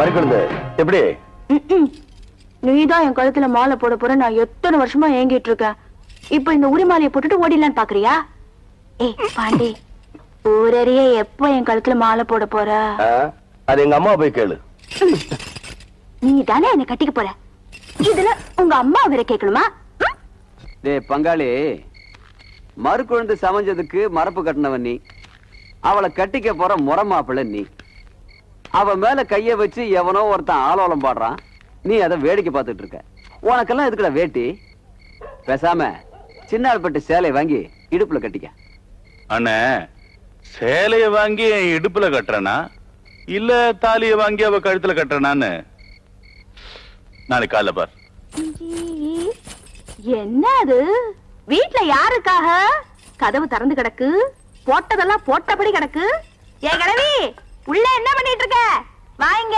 மறுக்கணுது எப்படி நீதான் என் கழுத்துல மாலை போட போற நான் எத்தனை வருஷமா ஏங்கிட்டு இருக்கேன் இப்ப இந்த உரி மாலையை போட்டுட்டு ஓடிடலான்னு பாக்குறியா ஏய் பாண்டி ஊரறிய எப்ப என் கழுத்துல மாலை போட போற ஆ, அது எங்க அம்மா போய் கேளு நீ தானே என்ன கட்டிக்க போற இதுல உங்க அம்மா வேற கேட்கணுமா ம்? டேய் பங்காளி மறுக்குழந்து சமைஞ்சதுக்கு மரப்பு கட்டினவன் நீ அவளை கட்டிக்க போற முறை மாப்பிள்ளை நீ அவ மேல கைய வச்சு எவனோ ஒருத்தன் ஆலோலம் பாடுறான் நீ அதை வேடிக்கை பார்த்துட்டு இருக்க உனக்கெல்லாம் எதுக்குடா வேட்டி பேசாம சின்னாள்பட்டு சேலை வாங்கி இடுப்புல கட்டிக்க அண்ணே சேலைய வாங்கி என் இடுப்புல கட்டுறனா இல்ல தாலிய வாங்கி அவ கழுத்துல கட்டுறனான்னு நாளைக்கு காலைல பார் என்ன அது வீட்ல யாருக்காக கதவு திறந்து கிடக்கு போட்டதெல்லாம் போட்டபடி கிடக்கு ஏ கிழவி உள்ள என்ன பண்ணிட்டு இருக்க வாங்க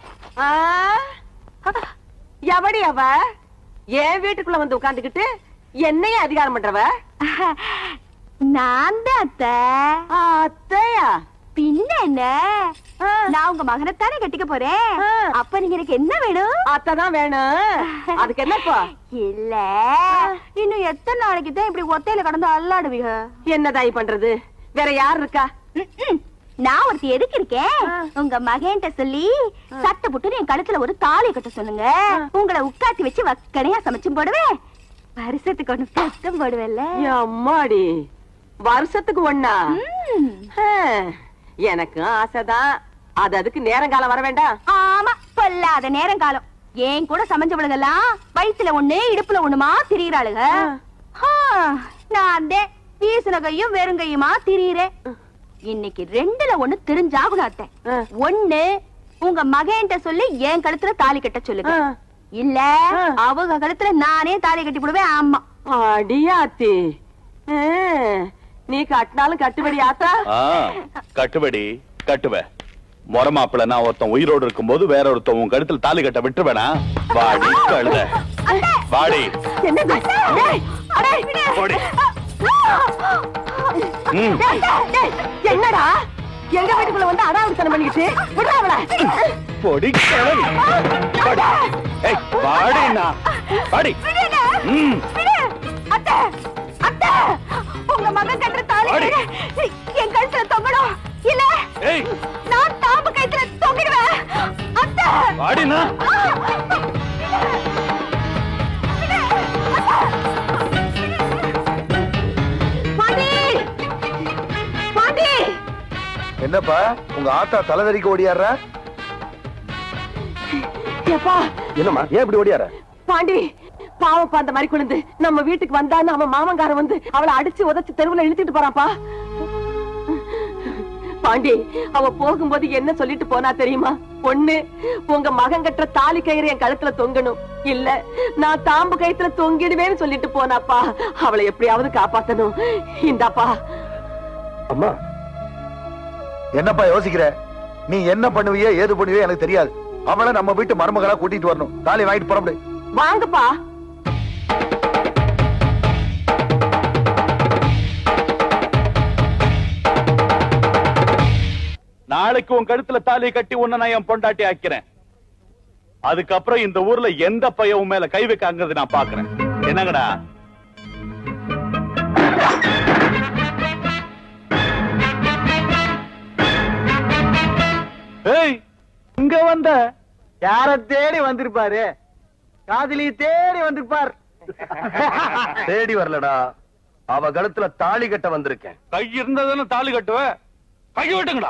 எவடி அவ என் வீட்டுக்குள்ள வந்து உட்கார்ந்துகிட்டு என்னைய அதிகாரம் பண்றவ நான் தான் அத்தை அத்தையா பின்ன என்ன நான் உங்க மகனைத்தானே கட்டிக்க போறேன் ஆ. அப்ப நீங்க எனக்கு என்ன வேணும் அத்தை தான் வேணும் அதுக்கு என்னப்பா இல்ல இன்னும் எத்தனை நாளைக்கு தான் இப்படி ஒத்தையில கடந்து அல்லாடுவீங்க என்னதாய் பண்றது வேற யார் இருக்கா ம்ம். நான் ஒருத்தி எதுக்கு இருக்கேன் உங்க மகன்கிட்ட சொல்லி சட்டை புட்டு என் கழுத்துல ஒரு தாலி கட்ட சொல்லுங்க உங்களை உட்காத்தி வச்சு வக்கனையா சமைச்சும் போடுவேன் வருஷத்துக்கு ஒண்ணு பத்தம் போடுவேல்ல அம்மாடி வருஷத்துக்கு ஒண்ணா ம். ஹம், எனக்கும் ஆசைதான் அது அதுக்கு நேரங்காலம் வர வேண்டாம் ஆமா பொல்லாத நேரம் காலம் ஏன் கூட சமைஞ்சவளுகெல்லாம் வயித்துல ஒண்ணு இடுப்புல ஒண்ணுமா திரியிறாளுக ஆ, நான் தான் வீசுன கையும் வெறுங்கையுமா திரியிறேன் இன்னைக்கு ரெண்டுல ஒண்ணு தெரிஞ்சாகணும் அத்தை ஆ. ஒண்ணு உங்க மகன்கிட்ட சொல்லி என் கழுத்துல தாலி கட்ட சொல்லுங்க ஆ. இல்ல ஆ. அவங்க கழுத்துல நானே தாலி கட்டி போடுவேன் ஆமா அடியாத்தி ஹம், நீ கட்டினாலும் கட்டுபடி ஆத்தா ஆ, கட்டுபடி கட்டுவ முறை மாப்பிள்ள நான் ஒருத்தன் உயிரோடு இருக்கும்போது வேற ஒருத்தன் உன் கழுத்துல தாலி கட்ட விட்டுருவேனா வாடி கழுத வாடி என்னது டேய், அடே, போடி ம். டேய், டேய், என்னடா எங்க வீட்டுக்குள்ள வந்து அடாவடித்தனம் பண்ணிக்கிட்டு விடுறா அவளை. பொடி கிழவி. வாடி. ஏய், வாடிண்ணா. வாடி. ம். அத்தை அத்தை உங்க மகன் கட்டுற தாலி வாடி. என் கழுத்துல தொங்கணும் இல்ல ஏய், நான் தாம்பு கழுத்துல தொங்கிடுவேன் அத்தை வாடிண்ணா. பாண்டி பாண்டி என்னப்பா உங்க ஆத்தா தலைதறிக்க ஓடியாடுற எப்பா என்னம்மா ஏன் இப்படி ஓடியார பாண்டி பாவப்பா அந்த மாதிரி குழந்து நம்ம வீட்டுக்கு வந்தான்னு அவன் மாமங்காரன் வந்து அவளை அடிச்சு உதைச்சு தெருவுல இழுத்துட்டு போறான்ப்பா பாண்டி அவ போகும்போது என்ன சொல்லிட்டு போனா தெரியுமா ஒண்ணு உங்க மகன் கட்டுற தாலி கயிறு என் கழுத்துல தொங்கணும் இல்ல நான் தாம்பு கயித்துல தொங்கிடுவேன்னு சொல்லிட்டு போனாப்பா அவளை எப்படியாவது காப்பாத்தணும் இந்தாப்பா அம்மா என்னப்பா யோசிக்கிற நீ என்ன பண்ணுவியோ ஏது பண்ணுவியோ எனக்கு தெரியாது அவளை நம்ம வீட்டு மருமகளா கூட்டிட்டு வரணும் தாலி வாங்கிட்டு போற முடியும் வாங்கப்பா நாளைக்கு உன் கழுத்துல தாலியை கட்டி உன்னை நான் என் பொண்டாட்டி ஆக்கிறேன் அதுக்கப்புறம் இந்த ஊர்ல எந்த பையன் உன் மேல கை வைக்காங்கிறது நான் பாக்குறேன் என்னங்கடா ஏய் இங்க வந்த யார தேடி வந்திருப்பாரு காதலி தேடி வந்திருப்பார் தேடி வரலடா அவ கழுத்துல தாலி கட்ட வந்திருக்கேன் கை இருந்ததுன்னு தாலி கட்டுவ கை விட்டுங்கடா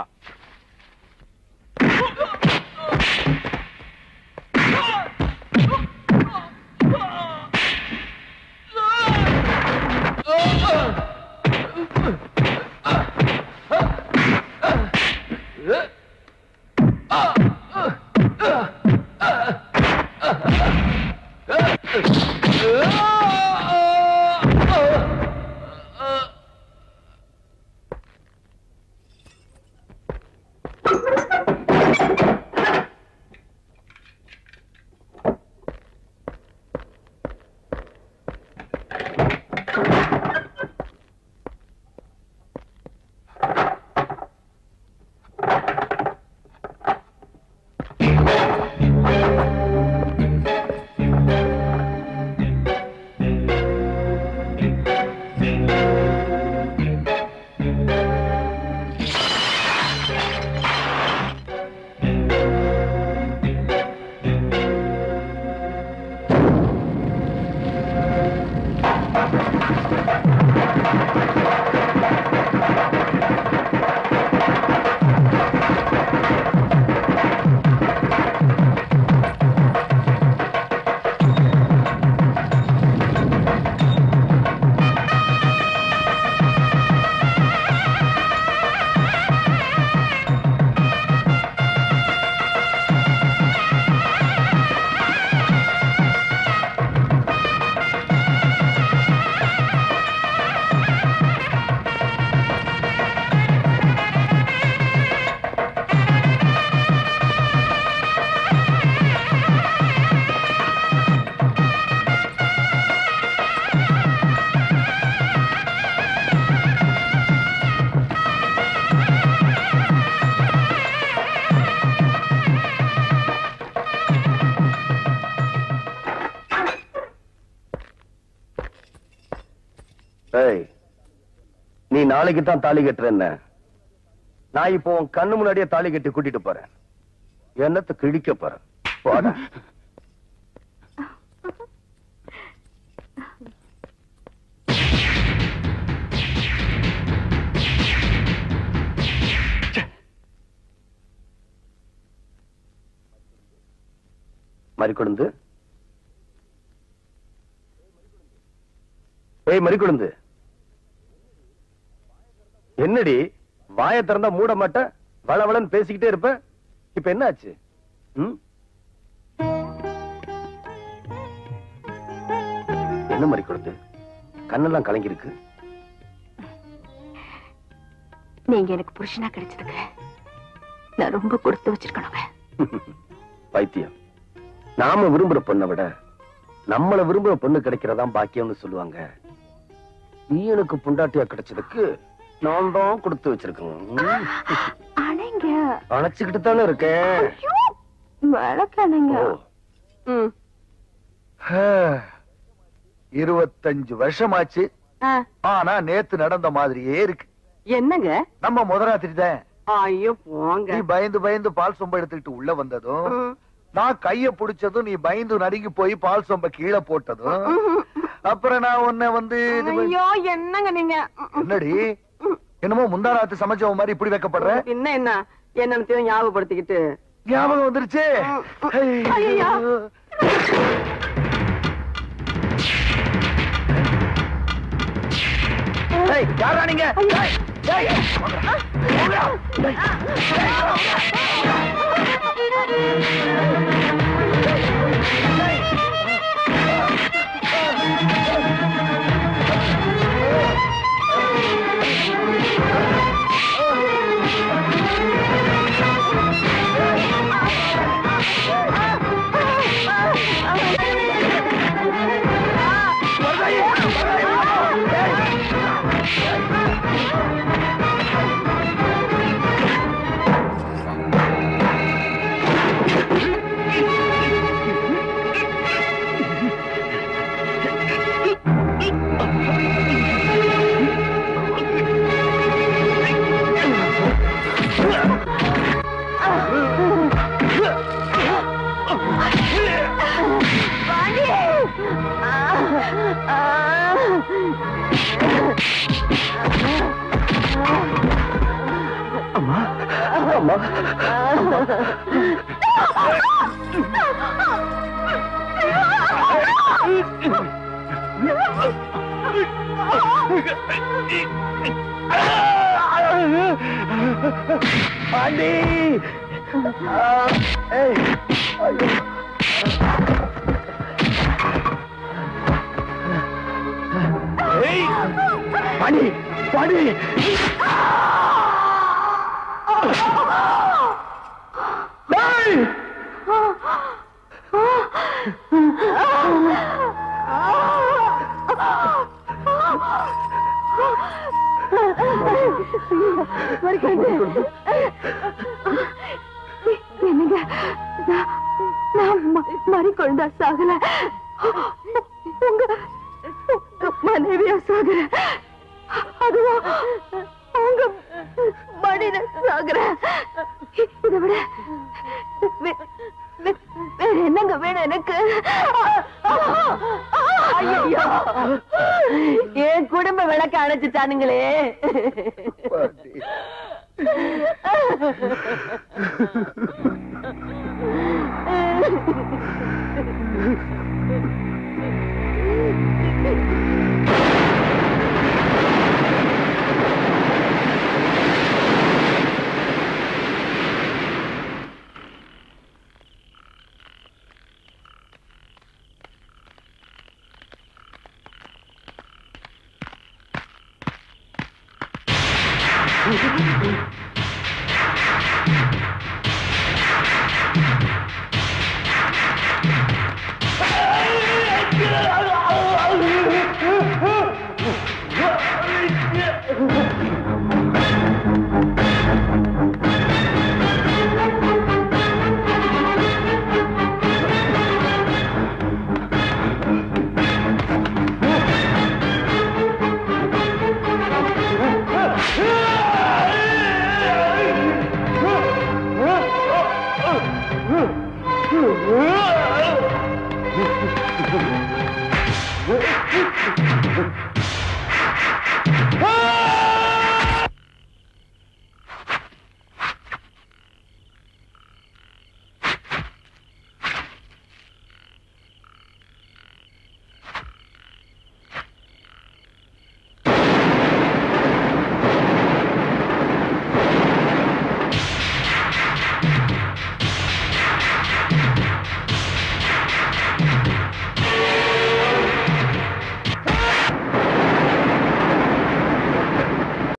நாளைக்கு தான் தாலி கட்டுறேன்ன நான் இப்போ உன் கண்ணு முன்னாடியே தாலி கட்டி கூட்டிட்டு போறேன் என்னத்தை கிழிக்க போறேன் போடா மறிக்கொழுந்து ஏய் மறிக்கொழுந்து என்னடி வாயை திறந்தா மூட மாட்ட வளவளன்னு பேசிக்கிட்டே இருப்ப இப்ப என்ன ஆச்சு ம்? என்ன மாதிரி கொடுத்து கண்ணெல்லாம் கலங்கிருக்கு நீங்க எனக்கு புருஷனா கிடைச்சதுக்கு நான் ரொம்ப கொடுத்து வச்சிருக்கணுங்க பைத்தியம் நாம விரும்புற பொண்ணை விட நம்மள விரும்புற பொண்ணு கிடைக்கிறதா பாக்கியம்னு சொல்லுவாங்க நீ எனக்கு புண்டாட்டியா கிடைச்சதுக்கு நான் தான் கொடுத்து வச்சிருக்கேன் அணைங்க அணைச்சுக்கிட்டு தானே இருக்கேன் வழக்கணுங்க ஓ. ம். இருபத்தஞ்சு வருஷமாச்சு ஆ, ஆனா நேத்து நடந்த மாதிரியே இருக்கு என்னங்க நம்ம முதராத்திரி தான் ஐயோ போங்க நீ பயந்து பயந்து பால் சொம்ப எடுத்துக்கிட்டு உள்ள வந்ததும் ம். நான் கைய புடிச்சதும் நீ பயந்து நடுங்கி போய் பால் சொம்ப கீழே போட்டதும் அப்புறம் நான் உன்னை வந்து இது பண்ணி- ஐயோ என்னங்க நீங்க ம், ம். என்னடி என்னமோ முந்தானாத்து சமைச்சவ மாதிரி இப்படி வைக்கப்படுற என்ன என்ன என்னன்னு ஞாபகப்படுத்திக்கிட்டு ஞாபகம் வந்துருச்சு ஐயையோ. ஏய், யாரா நீங்க ஏய், ஏய், வாங்கடா, வாங்கடா. ஏய், அம்மா பாண்டி ஆ, ஏய், ஐயோ. ஏய், பாண்டி பாண்டி ஏய்! என்னங்க நான் நான் ம- மறி குழந்தா சாகல உங்க உங்க மனைவியா சாகுற அதுவும் உங்க மடியில சாகுற இதை விட வே- வே- வேற என்னங்க வேணும் எனக்கு ஐயோ என் குடும்ப விளக்க அணைச்சிட்டானுங்களே பாண்டி